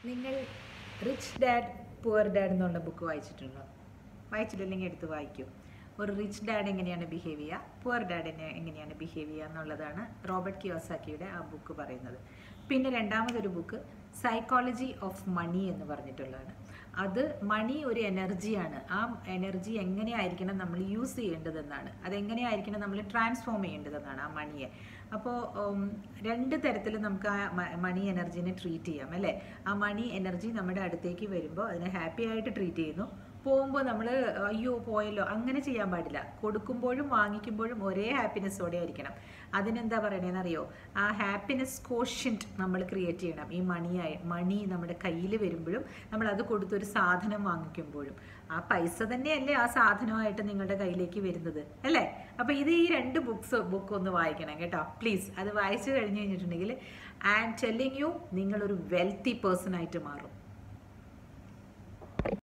നിങ്ങൾ rich dad poor dad എന്നുള്ള book വായിച്ചിട്ടുണ്ടോ വായിച്ചിട്ടില്ലെങ്കിൽ എടുത്ത് വായിക്കൂ ഒരു റിച്ച് ഡാഡ് എങ്ങനെയാണ് ബിഹേവ് ചെയ്യുക പുവർ ഡാഡിനെ എങ്ങനെയാണ് ബിഹേവ് ചെയ്യുക എന്നുള്ളതാണ് റോബർട്ട് കിയോസാക്കിയുടെ ആ ബുക്ക് പറയുന്നത് പിന്നെ രണ്ടാമതൊരു ബുക്ക് സൈക്കോളജി ഓഫ് മണി എന്ന് പറഞ്ഞിട്ടുള്ളതാണ് അത് മണി ഒരു എനർജിയാണ് ആ എനർജി എങ്ങനെയായിരിക്കണം നമ്മൾ യൂസ് ചെയ്യേണ്ടതെന്നാണ് അതെങ്ങനെയായിരിക്കണം നമ്മൾ ട്രാൻസ്ഫോം ചെയ്യേണ്ടതെന്നാണ് ആ മണിയെ അപ്പോൾ രണ്ട് തരത്തിൽ നമുക്ക് ആ മണി എനർജീനെ ട്രീറ്റ് ചെയ്യാം അല്ലേ ആ മണി എനർജി നമ്മുടെ അടുത്തേക്ക് വരുമ്പോൾ അതിനെ ഹാപ്പി ആയിട്ട് ട്രീറ്റ് ചെയ്യുന്നു പോകുമ്പോൾ നമ്മൾ അയ്യോ പോയല്ലോ അങ്ങനെ ചെയ്യാൻ പാടില്ല കൊടുക്കുമ്പോഴും വാങ്ങിക്കുമ്പോഴും ഒരേ ഹാപ്പിനെസ്സോടെ ആയിരിക്കണം അതിനെന്താ പറയണേന്ന് അറിയോ ആ ഹാപ്പിനെസ് കോഷ്യൻറ്റ് നമ്മൾ ക്രിയേറ്റ് ചെയ്യണം ഈ മണിയായി മണി നമ്മുടെ കയ്യിൽ വരുമ്പോഴും നമ്മൾ അത് കൊടുത്തൊരു സാധനം വാങ്ങിക്കുമ്പോഴും ആ പൈസ തന്നെയല്ലേ ആ സാധനമായിട്ട് നിങ്ങളുടെ കയ്യിലേക്ക് വരുന്നത് അല്ലേ അപ്പോൾ ഇത് ഈ രണ്ട് ബുക്സ് ബുക്ക് ഒന്ന് വായിക്കണം കേട്ടോ പ്ലീസ് അത് വായിച്ചു കഴിഞ്ഞ് കഴിഞ്ഞിട്ടുണ്ടെങ്കിൽ ഐ ആം ടെല്ലിങ് യു നിങ്ങളൊരു വെൽത്തി പേഴ്സൺ ആയിട്ട് മാറും